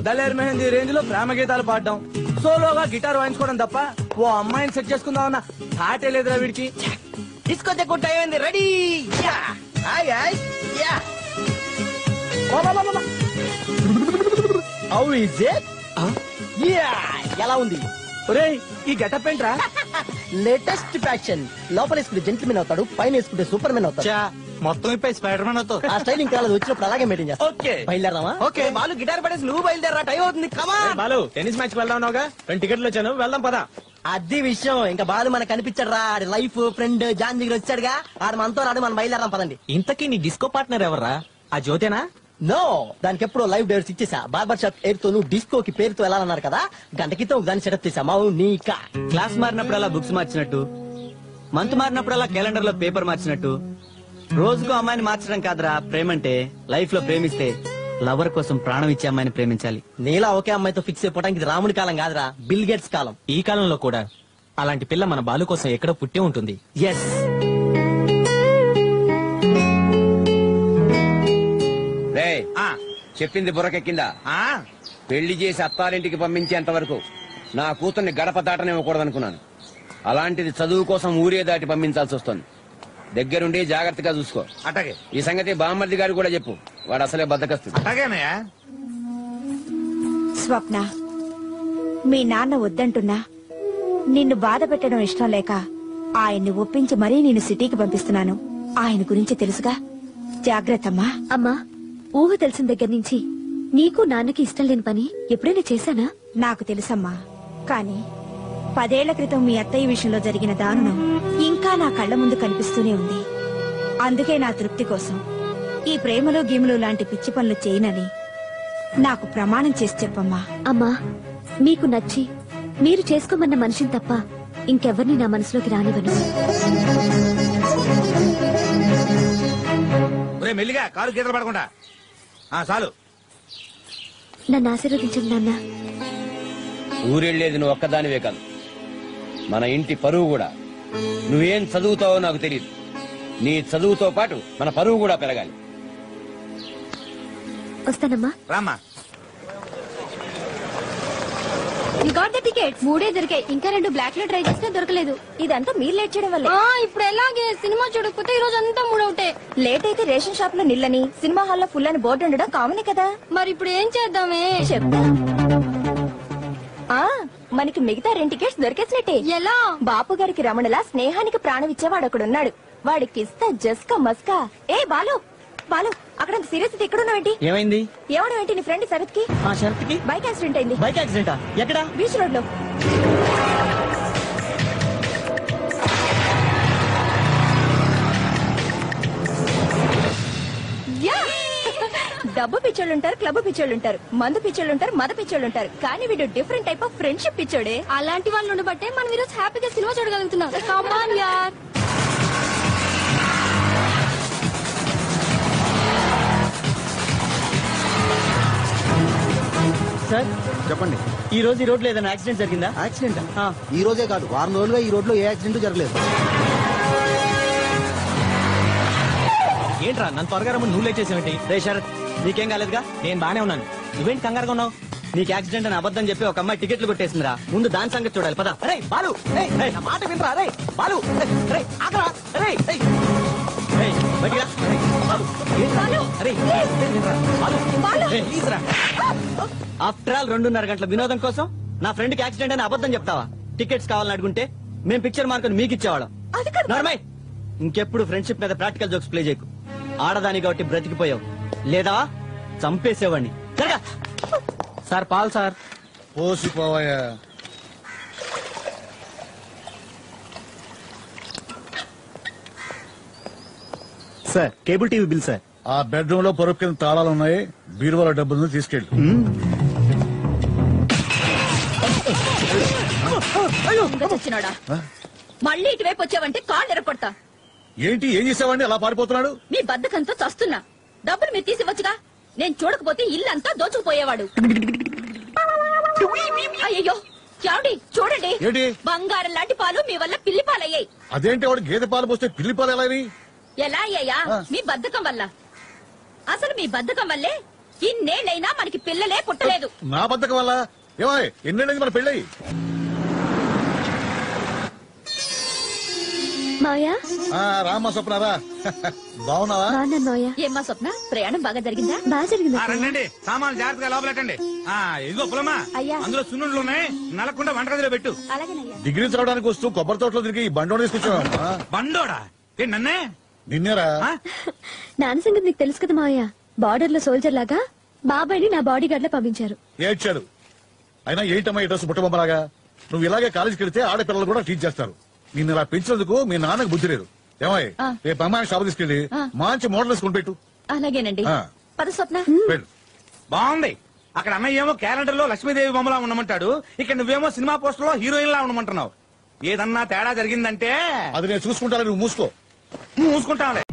Daler mehndi range లో ప్రేమ గీతాలు పాడడం సోలోగా గిటార్ వాయించుకోవడం తప్ప ఓ అమ్మాయిని సెట్ చేసుకుందామన్న థాటే లేదురా వీడికి డిస్కో చెక్కు టైం అయింది ready yeah hi hi yeah how is it yeah ఎలా ఉంది ఒరేయ్ ఈ గెటప్ ఏంట్రా లేటెస్ట్ ఫ్యాషన్ లోపల వేసుకుంటే జెంట్మెన్ అవుతాడు పైన వేసుకుంటే సూపర్ మ్యాన్ అవుతాడు చా మొత్తం ఇప్పై స్పైడర్ మ్యాన్ అవుతావు ఆ స్టైల్ ఇంకా అలాగే వచ్చినప్పుడు అలాగే మెయింటైన్ చేస్తా ఓకే బయలుదేరదామా ఓకే వాళ్ళు గిటార్ పడేసి నువ్వు బయలుదేరా టైం అవుతుంది కమా బాలు టెన్నిస్ మ్యాచ్ వెళ్దాం ఉన్నావుగా రెండు టికెట్లు వచ్చాను వెళ్దాం పదా అది విషయం ఇంకా బాలు మనకు కనిపించాడు రా ఆడి లైఫ్ ఫ్రెండ్ జాన్ దగ్గర వచ్చాడుగా ఆడు మనతో రాడు మనం బయలుదేరాం పదండి ఇంతకీ నీ డిస్కో పార్ట్నర్ ఎవర్రా ఆ జ్యోతేనా నో దానికి ఎప్పుడో లైవ్ డేట్స్ ఇచ్చేసా బార్బర్ షాప్ పేరుతోను డిస్కో కి పేరుతో వెళ్ళాలన్నారు కదా గంట క్రితం ఒక దాన్ని సెటప్ చేసా మౌ నీకా క్లాస్ మారినప్పుడల్లా బుక్స్ మార్చినట్టు మంత్ మారినప్పుడల్లా క్యాలెండర్ లో పేపర్ మార్చినట్టు రోజుకు అమ్మాయిని మార్చడం కాదురా ప్రేమంటే లైఫ్ లో ప్రేమిస్తే లవర్ కోసం ప్రాణం ఇచ్చే అమ్మాయిని ప్రేమించాలి నీలా ఒకే అమ్మాయితో ఫిక్స్ అయిపోవడానికి ఇది రాముడి కాలం కాదురా బిల్ గేట్స్ కాలం ఈ కాలంలో కూడా అలాంటి పిల్ల మన బాలు కోసం ఎక్కడో పుట్టే ఉంటుంది ఎస్ రే చెప్పింది బుర్రకెక్కిందా పెళ్లి చేసి అత్తారింటికి పంపించేంత వరకు నా కూతుర్ని గడప దాటనివ్వకూడదనుకున్నాను అలాంటిది చదువు కోసం ఊరే దాటి పంపించాల్సి వస్తుంది దగ్గరుండి జాగ్రత్తగా చూసుకో అటగే ఈ సంగతి బామ్మర్ది గారు కూడా చెప్పు వాడు అసలే బద్దకస్తుంది అటగేనయ్యా స్వప్న మీ నాన్న వద్దంటున్నా నిన్ను బాధ పెట్టడం ఇష్టం లేక ఆయన్ని ఒప్పించి మరీ నేను సిటీకి పంపిస్తున్నాను ఆయన గురించి తెలుసుగా జాగ్రత్తమ్మా అమ్మా ఊహ తెలిసిన దగ్గర నుంచి నీకు నాన్నకి ఇష్టం లేని పని ఎప్పుడైనా చేశానా నాకు తెలుసమ్మా కాని పదేళ్ల క్రితం మీ అత్తయ్య విషయంలో జరిగిన దారుణం ఇంకా నా కళ్ళ ముందు కనిపిస్తూనే ఉంది అందుకే నా తృప్తి కోసం ఈ ప్రేమలో గీములు లాంటి పిచ్చి పనులు చేయనని నాకు ప్రమాణం చేసి చెప్పమ్మా అమ్మా మీకు నచ్చి మీరు చేసుకోమన్న మనిషిని తప్ప ఇంకెవరిని నా మనసులోకి రానివ్వను ఒరే మెల్లిగా కారు గీతలు పడకుండా ఆ చాలు నన్ను ఆశీర్వదించండి నాన్న ఊరెళ్ళేది నువ్వు ఒక్కదానివే కాదు మన ఇంటి పరువు కూడా నువ్వేం చదువుతావో నాకు తెలియదు నీ చదువుతో పాటు మన పరువు కూడా పెరగాలి వస్తానమ్మా రామ్మా గాట్ ద టికెట్స్ మూడే దొరికాయి ఇంకా రెండు బ్లాక్ లో ట్రై చేస్తే దొరకలేదు ఇదంతా మీరు లేట్ చేయడం వల్లే ఇప్పుడు ఎలాగే సినిమా చూడకపోతే ఈ రోజు అంతా మూడవుతే లేట్ అయితే రేషన్ షాప్ లో నిల్లని సినిమా హాల్లో ఫుల్ అని బోర్డు ఉండడం కామనే కదా మరి ఇప్పుడు ఏం చేద్దామే చెప్తా ఆ మనకి మిగతా రెండు టికెట్స్ దొరికేసినట్టే ఎలా బాపు గారికి రమణలా స్నేహానికి ప్రాణం ఇచ్చేవాడు ఒకడున్నాడు వాడికి ఇస్తా జస్కా మస్కా ఏ బాలు బాలు అక్కడ సీరియస్ ఎక్కడున్నావేంటి ఏమైంది ఏమడం ఏంటి నీ ఫ్రెండ్ శరత్ కి ఆ షరత్ కి బైక్ యాక్సిడెంట్ అయింది బైక్ యాక్సిడెంటా ఎక్కడా బీచ్ రోడ్ లో యా! డబ్బు పిచ్చోళ్ళు ఉంటారు క్లబ్ పిచ్చోళ్ళు ఉంటారు మందు పిచ్చోళ్ళు ఉంటారు మద పిచ్చోళ్ళు ఉంటారు కానీ వీడు డిఫరెంట్ టైప్ ఆఫ్ ఫ్రెండ్షిప్ పిచ్చోడే అలాంటి వాళ్ళు ఉండబట్టే మనం ఈరోజు హ్యాపీగా సినిమా చూడగలుగుతున్నాం కమాన్ యార్ సార్ చెప్పండి ఈ రోజు ఈ రోడ్లో ఏదైనా యాక్సిడెంట్ జరిగిందా యాక్సిడెంట్ ఆ. ఈ రోజే కాదు వారం రోజులుగా ఈ రోడ్ లో ఏ యాక్సిడెంట్ జరగలేదు ఏంట్రా నన్ను త్వరగా రమ్మని నువ్వు లేట్ చేసావేంటి రే శరత్ నీకేం కాలేదుగా నేను బానే ఉన్నాను నువ్వేంటి కంగారుగా ఉన్నావు నీకు యాక్సిడెంట్ అని అబద్ధం చెప్పి ఒక అమ్మాయి టికెట్లు కొట్టేసిందిరా ముందు దాని సంగతి చూడాలి పదా అరే బాలు ఏయ్, ఏయ్, నా మాట వినరా అరే బాలు అరే ఆగరా అరే ఏయ్. బయటికి అరే, బాలు, ఏంట్రా? అరే వినరా బాలు ఏయ్, ప్లీజ్ రా ఆఫ్టర్ ఆల్ రెండున్నర గంటల వినోదం కోసం నా ఫ్రెండ్ కి యాక్సిడెంట్ అని అబద్ధం చెప్తావా టికెట్స్ కావాలని అడుగుంటే మేము పిక్చర్ మార్కుని మీకు ఇచ్చేవాళ్ళం అది కాదు. నార్మల్ ఇంకెప్పుడు ఫ్రెండ్షిప్ మీద ప్రాక్టికల్ జోక్స్ ప్లే చేయకు ఆడదాని కాబట్టి బ్రతికిపోయావు లేదా చంపేసేవాడిని జరగా సార్ పాల్ సార్ పోసిపోవాయా sir cable TV bill sir ఆ బెడ్రూమ్ లో పొరుపు కింద తాళాలు ఉన్నాయి బీరువాల డబ్బులను తీసుకెళ్ళి చచ్చినాడా మళ్ళీ ఇటువైపు వచ్చావంటే కాళ్ళు ఎరగొడతా ఏంటి ఏం చేసావండి అలా పారిపోతున్నాడు మీ బద్దకంతో చస్తున్నా డబ్బులు మీరు తీసివచ్చుగా నేను చూడకపోతే ఇల్లంతా దోచుకుపోయేవాడు అయ్యో చావుడి చూడండి ఏంటి? బంగారం లాంటి పాలు మీ వల్ల పిల్లి పాలయ్యాయి అదేంటి వాడు గేదె పాలు పోస్తే పిల్లి పాలు ఎలా అయ్యి? ఎలా అయ్యాయా ఆ. మీ బద్ధకం వల్ల అసలు మీ బద్ధకం వల్లే ఇన్నేళ్ళైనా మనకి పిల్లలే పుట్టలేదు నా బద్దకం వల్ల ఏమాయ్ ఎన్నేళ్ళకి మన పెళ్ళయి మాయా ఆ రామ్మ స్వప్నారా బాగున్నావా బాగున్నాను మాయా ఏమ్మా స్వప్న ప్రయాణం బాగా జరిగిందా బాగా జరిగింది ఆ, అత్తయ్య. రండి జాగ్రత్తగా జాగ్రత్తగా లోపలెట్టండి ఆ ఇదిగో పులమా అయ్యా. అందులో సున్నుండ్లు ఉన్నాయి నలకుండా వంటగదిలో పెట్టు అలాగేనయ్యా డిగ్రీ చదవడానికి వస్తూ కొబ్బరి తోటలో తిరిగి ఈ బండోడు తీసుకొచ్చావమ్మా బండోడా ఏ నన్నే నిన్నేరా ఆ? నాన్న సంగతి నీకు తెలుసు కదా మాయా బార్డర్ లో సోల్జర్ లాగా బాబాయ్ని నా బాడీ గార్డ్ లో పంపించారు ఏడ్చాడు అయినా ఏంటమ్మా ఈ డ్రెస్ బుట్టబొమ్మలాగా నువ్వు ఇలాగే కాలేజీకి వెళ్తే ఆడపిల్లలు కూడా టీచ్ చేస్తారు నిన్ను ఇలా పెంచినందుకు మీ నాన్నకు బుద్ధి లేదు ఏమాయ్ రేపు అమ్మాయి షాప్ తీసుకెళ్లి మంచి మోడల్ వేసుకుని పెట్టు అలాగేనండి ఆ. పద స్వప్న వెళ్ళు బాగుంది అక్కడ అన్నయ్య ఏమో క్యాలెండర్ లో లక్ష్మీదేవి బొమ్మలా ఉండమంటాడు ఇక్కడ నువ్వేమో సినిమా పోస్టర్ లో హీరోయిన్ లా ఉండమంటున్నావు ఏదన్నా తేడా జరిగిందంటే అది నేను చూసుకుంటాను నువ్వు మూసుకో మూసుకుంటావులే